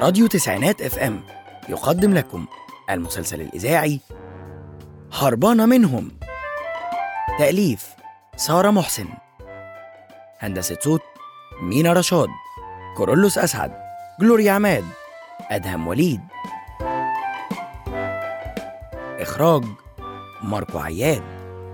راديو تسعينات اف ام يقدم لكم المسلسل الإذاعي هربانة منهم تأليف سارة محسن هندسة صوت مينا رشاد كورولوس أسعد جلوريا عماد أدهم وليد إخراج ماركو عياد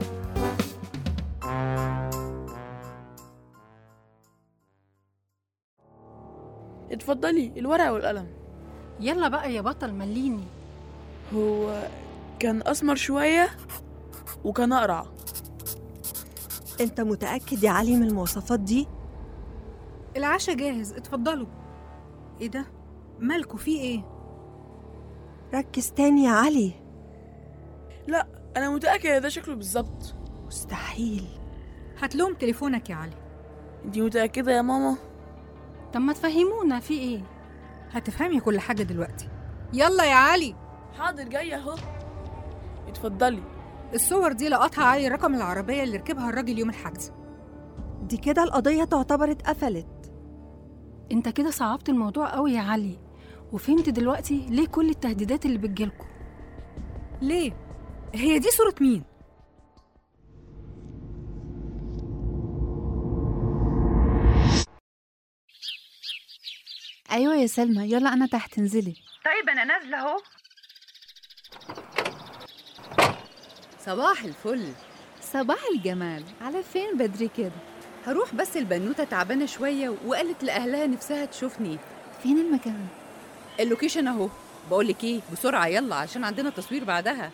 اتفضلي الورقة والقلم يلا بقى يا بطل مليني هو كان أسمر شوية وكان أقرع انت متأكد يا علي من المواصفات دي؟ العشاء جاهز اتفضلوا ايه ده مالكوا في ايه ركز تاني يا علي لا أنا متأكد ده شكله بالظبط مستحيل هات لهم تليفونك يا علي انتي متأكدة يا ماما طب ما تفهمونا في ايه هتفهمي كل حاجه دلوقتي يلا يا علي حاضر جاية أهو اتفضلي الصور دي لقطها علي رقم العربيه اللي ركبها الراجل يوم الحادثه دي كده القضية تعتبر اتقفلت انت كده صعبت الموضوع قوي يا علي وفهمت دلوقتي ليه كل التهديدات اللي بتجيلكوا ليه هي دي صورة مين ايوه يا سلمى يلا انا تحت انزلي طيب انا نازله اهو صباح الفل صباح الجمال على فين بدري كده هروح بس البنوته تعبانه شويه وقالت لاهلها نفسها تشوفني فين المكان اللوكيشن اهو بقول لك ايه بسرعه يلا عشان عندنا تصوير بعدها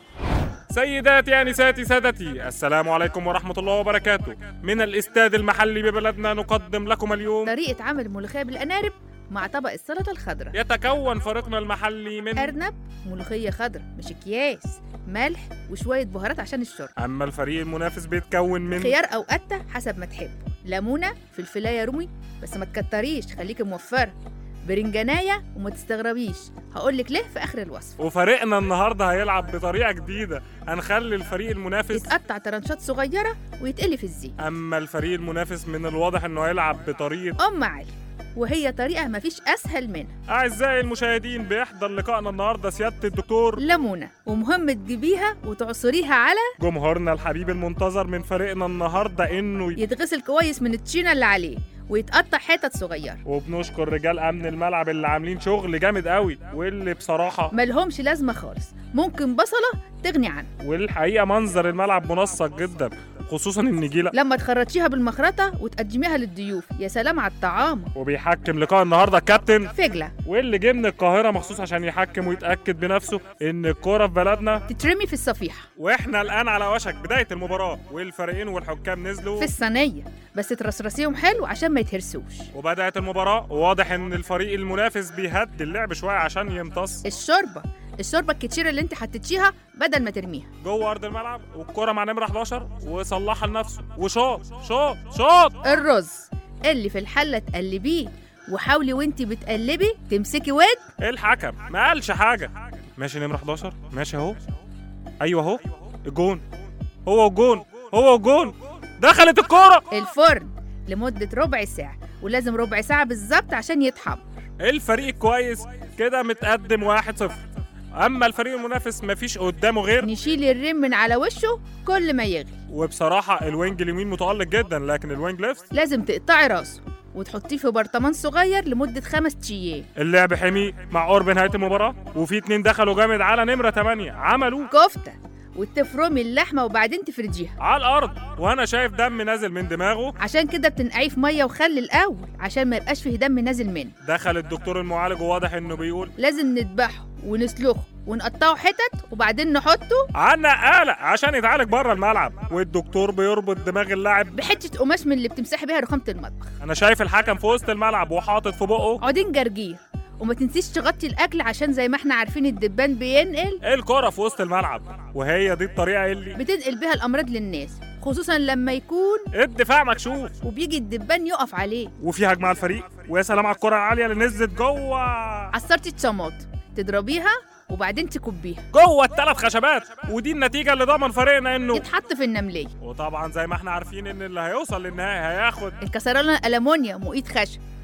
سيداتي أنساتي سادتي السلام عليكم ورحمة الله وبركاته من الاستاد المحلي ببلدنا نقدم لكم اليوم طريقة عمل ملوخية بالأنارب مع طبق السلطة الخضراء يتكون فريقنا المحلي من أرنب ملوخية خضراء مش أكياس ملح وشوية بهارات عشان الشرب أما الفريق المنافس بيتكون من خيار أو قتة حسب ما تحب ليمونة فلفلاية رومي بس ما تكتريش خليكي موفرة برنجاناية وما تستغربيش هقولك ليه في آخر الوصفة وفريقنا النهاردة هيلعب بطريقة جديدة هنخلي الفريق المنافس يتقطع ترنشات صغيرة ويتقلي في الزيت أما الفريق المنافس من الواضح إنه هيلعب بطريقة أم علي وهي طريقة مفيش أسهل منها أعزائي المشاهدين بيحضر لقائنا النهاردة سيادة الدكتور ليمونة ومهم تجيبيها وتعصريها على جمهورنا الحبيب المنتظر من فريقنا النهاردة إنه ي... يتغسل كويس من الطشينة اللي عليه ويتقطع حتت صغيرة وبنشكر رجال امن الملعب اللي عاملين شغل جامد قوي واللي بصراحه ملهمش لازمة خالص ممكن بصلة تغني عنه والحقيقه منظر الملعب منسق جدا خصوصا النجيله لما تخرطيها بالمخرطة وتقدميها للضيوف يا سلام على الطعام وبيحكم لقاء النهارده الكابتن فجلة واللي جه من القاهره مخصوص عشان يحكم ويتاكد بنفسه ان الكوره في بلدنا تترمي في الصفيحة واحنا الان على وشك بدايه المباراه والفريقين والحكام نزلوا في الصينية بس ترصرصيهم حلو عشان ما يتهرسوش وبدات المباراه وواضح ان الفريق المنافس بيهدي اللعب شويه عشان يمتص الشوربة الشوربة الكتيرة اللي انت حطيتيها بدل ما ترميها جوه ارض الملعب والكره مع نمره 11 وصلحها لنفسه وشاط شاط شاط الرز اللي في الحلة تقلبيه وحاولي وانت بتقلبي تمسكي ود الحكم ما قالش حاجه ماشي نمره 11 ماشي اهو ايوه اهو الجون هو الجون هو الجون دخلت الكوره الفرن لمدة ربع ساعة ولازم ربع ساعة بالظبط عشان يتحمر الفريق الكويس كده متقدم 1-0 اما الفريق المنافس مفيش قدامه غير نشيل الريم من على وشه كل ما يغلي وبصراحه الوينج اليمين متالق جدا لكن الوينج ليفت لازم تقطعي راسه وتحطيه في برطمان صغير لمدة خمس ايام اللعب حمي مع قرب نهايه المباراه وفي اتنين دخلوا جامد على نمره 8 عملوا كفتة وتفرمي اللحمة وبعدين تفرديها على الارض وانا شايف دم نازل من دماغه عشان كده بتنقعيه في مية وخل الأول عشان ما يبقاش فيه دم نازل منه دخل الدكتور المعالج وواضح انه بيقول لازم نذبحه ونسلخه ونقطعه حتت وبعدين نحطه عنا قلق عشان يتعالج بره الملعب والدكتور بيربط دماغ اللاعب بحتة قماش من اللي بتمسحي بيها رخامة المطبخ انا شايف الحكم في وسط الملعب وحاطط في بقه عودين جرجير وما تنسيش تغطي الأكل عشان زي ما احنا عارفين الدبان بينقل الكرة في وسط الملعب وهي دي الطريقة اللي بتنقل بيها الأمراض للناس خصوصا لما يكون الدفاع مكشوف وبيجي الدبان يقف عليه وفي هجمة على الفريق ويا سلام على الكرة العالية اللي نزلت جوه عصرتي الطماطم تضربيها وبعدين تكبيها جوه الثلاث خشبات ودي النتيجة اللي ضمن فريقنا انه يتحط في النملية وطبعا زي ما احنا عارفين ان اللي هيوصل للنهائي هياخد الكسرانة الألمونيوم وإيد خشب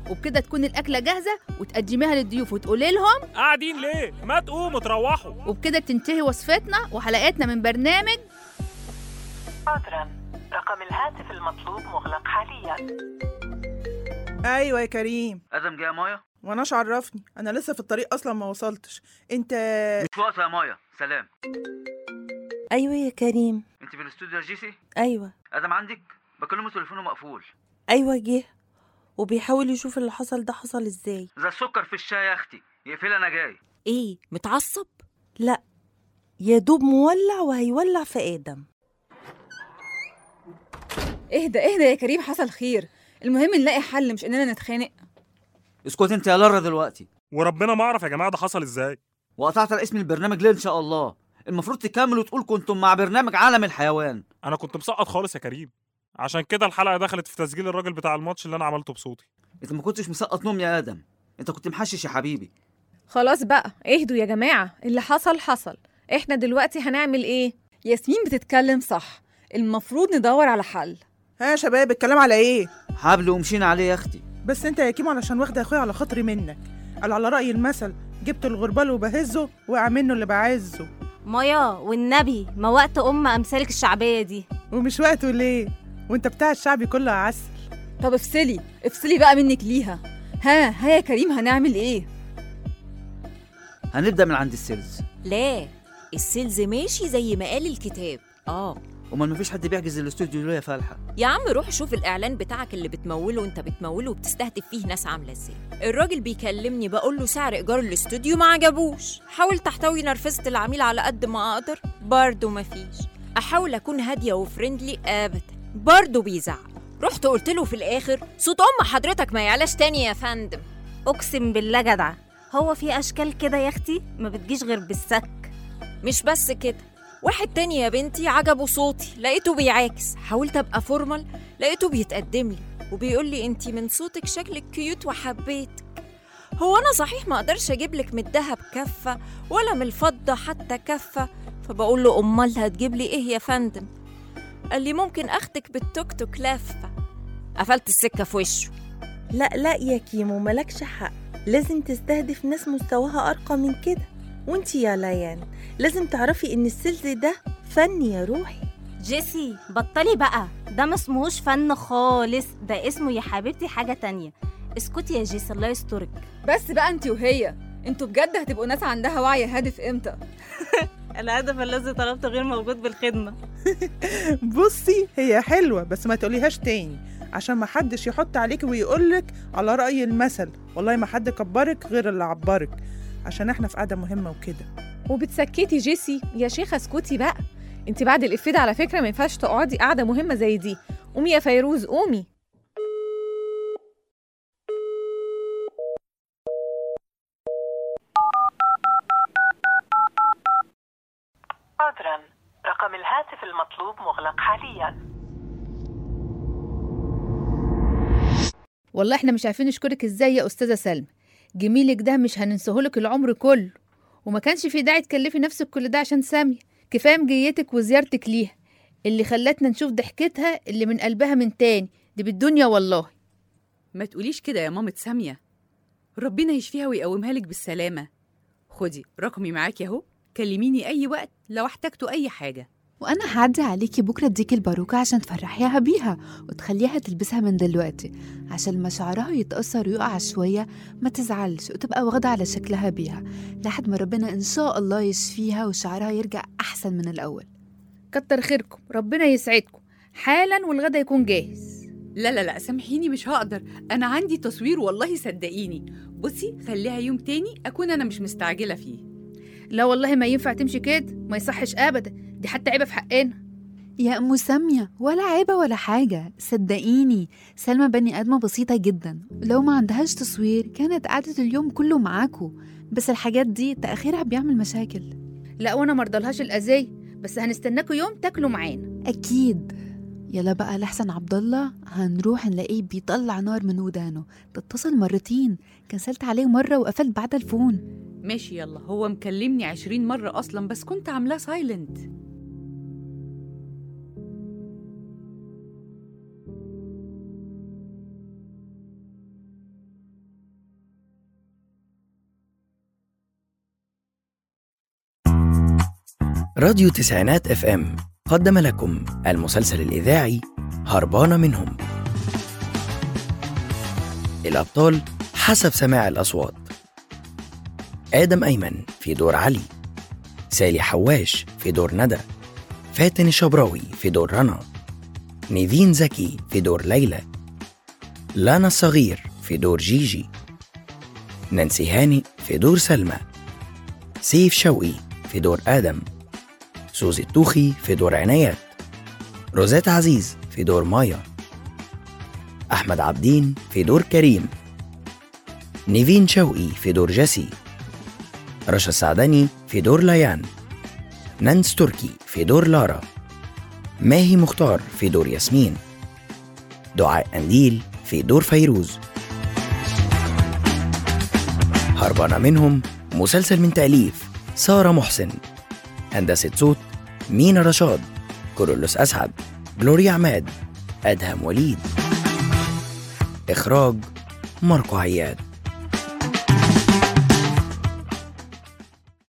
وبكده تكون الاكله جاهزه وتقدميها للضيوف وتقولي لهم قاعدين ليه ما تقوموا تروحوا وبكده تنتهي وصفتنا وحلقاتنا من برنامج عذرا رقم الهاتف المطلوب مغلق حاليا ايوه يا كريم ادم جاي يا مايا وانا عرفني انا لسه في الطريق اصلا ما وصلتش انت مش وقت يا مايا سلام ايوه يا كريم انت في الاستوديو يا جيسي ايوه ادم عندك بكلمه تليفونه مقفول ايوه جه وبيحاول يشوف اللي حصل ده حصل ازاي زي السكر في الشاي يا اختي يقفل انا جاي ايه متعصب لا يا دوب مولع وهيولع في ادم اهدى اهدى يا كريم حصل خير المهم نلاقي حل مش اننا نتخانق اسكت انت يا لارا دلوقتي وربنا ما اعرف يا جماعه ده حصل ازاي وقطعت على اسم البرنامج ليه ان شاء الله المفروض تكمل وتقول كنتم مع برنامج عالم الحيوان انا كنت مسقط خالص يا كريم عشان كده الحلقه دخلت في تسجيل الراجل بتاع الماتش اللي انا عملته بصوتي انت ما كنتش مسقط نوم يا ادم انت كنت محشش يا حبيبي خلاص بقى اهدوا يا جماعة اللي حصل حصل احنا دلوقتي هنعمل ايه ياسمين بتتكلم صح المفروض ندور على حل ها يا شباب الكلام على ايه حبل ومشينا عليه يا اختي بس انت يا كيمو علشان واخده اخويا على خاطري منك قال على راي المثل جبت الغربال وبهزه وقع منه اللي بعزه مايا والنبي ما وقت ام امثالك الشعبيه دي ومش وقته ليه وانت بتاع الشعبي كله عسل طب افصلي افصلي بقى منك ليها ها ها يا كريم هنعمل ايه هنبدا من عند السيلز لا السيلز ماشي زي ما قال الكتاب اه امال مفيش حد بيحجز الاستوديو ليه يا فالحه يا عم روح شوف الاعلان بتاعك اللي بتموله وانت بتموله وبتستهدف فيه ناس عامله ازاي الراجل بيكلمني بقول له سعر ايجار الاستوديو ما عجبوش حاولت احتوي نرفزه العميل على قد ما اقدر برضه مفيش احاول اكون هاديه وفريندلي ابدا برضه بيزعق رحت قلت له في الاخر صوت ام حضرتك ما يعلاش تاني يا فندم اقسم بالله جدع هو في اشكال كده يا اختي ما بتجيش غير بالسك مش بس كده واحد تاني يا بنتي عجبه صوتي لقيته بيعاكس حاولت ابقى فورمال لقيته بيتقدم لي وبيقول لي انتي من صوتك شكلك كيوت وحبيتك هو انا صحيح ما اقدرش اجيب لك من الذهب كفه ولا من الفضه حتى كفه فبقول له امال هتجيب لي ايه يا فندم قال لي ممكن اخدك بالتوك توك لفه قفلت السكه في وشه لا لا يا كيمو ملكش حق لازم تستهدف ناس مستواها ارقى من كده وانتي يا ليان لازم تعرفي ان السيلز ده فن يا روحي جيسي بطلي بقى ده ما اسمهوش فن خالص ده اسمه يا حبيبتي حاجه تانية اسكتي يا جيسي الله يسترك بس بقى انت وهي انتوا بجد هتبقوا ناس عندها وعي هادف امتى الهدف الذي طلبته غير موجود بالخدمه بصي هي حلوه بس ما تقوليهاش تاني عشان ما حدش يحط عليك ويقولك على رأي المثل والله ما حد كبرك غير اللي عبرك عشان احنا في قعده مهمه وكده وبتسكتي جيسي يا شيخه اسكتي بقى انت بعد الافيه ده على فكره ما ينفعش تقعدي قاعده مهمه زي دي قومي يا فيروز قومي عذرا رقم الهاتف المطلوب مغلق حاليا والله احنا مش عارفين نشكرك ازاي يا استاذه سلمى جميلك ده مش هننساهولك العمر كله وما كانش في داعي تكلفي نفسك كل ده عشان سامية كفايه مجيتك وزيارتك ليها اللي خلتنا نشوف ضحكتها اللي من قلبها من تاني دي بالدنيا والله ما تقوليش كده يا مامة سامية ربنا يشفيها ويقومها لك بالسلامة خدي رقمي معاكي اهو كلميني أي وقت لو احتجتوا أي حاجة وانا هعدي عليكي بكره اديكي الباروكه عشان تفرحيها بيها وتخليها تلبسها من دلوقتي عشان لما شعرها يتاثر ويقع شويه ما تزعلش وتبقى واخده على شكلها بيها لحد ما ربنا ان شاء الله يشفيها وشعرها يرجع احسن من الاول كتر خيركم ربنا يسعدكم حالا والغدا يكون جاهز لا لا لا سامحيني مش هقدر أنا عندي تصوير والله صدقيني بصي خليها يوم تاني أكون أنا مش مستعجلة فيه لا والله ما ينفع تمشي كده ما يصحش ابدا دي حتى عيبه في حقنا يا ام ساميه ولا عيبه ولا حاجه صدقيني سلمى بني ادمه بسيطه جدا لو ما عندهاش تصوير كانت قعدت اليوم كله معاكو بس الحاجات دي تاخيرها بيعمل مشاكل لا وانا مرضلهاش الاذيه بس هنستناكوا يوم تاكلوا معانا اكيد يلا بقى لحسن عبد الله هنروح نلاقيه بيطلع نار من ودانه تتصل مرتين كنسلت عليه مره وقفلت بعد الفون ماشي يلا هو مكلمني عشرين مرة أصلا بس كنت عاملاه سايلنت راديو تسعينات اف ام قدم لكم المسلسل الإذاعي هربانة منهم الأبطال حسب سماع الأصوات آدم أيمن في دور علي سالي حواش في دور ندى فاتن الشبراوي في دور رنا نيفين زكي في دور ليلى لانا الصغير في دور جيجي نانسي هاني في دور سلمى سيف شوقي في دور آدم سوزي التوخي في دور عنايات روزات عزيز في دور مايا أحمد عبدين في دور كريم نيفين شوقي في دور جيسي رشا السعدني في دور ليان نانس تركي في دور لارا ماهي مختار في دور ياسمين دعاء أنديل في دور فيروز هربانة منهم مسلسل من تأليف سارة محسن هندسة صوت مينا رشاد كورولوس أسعد جلوريا عماد أدهم وليد إخراج ماركو عياد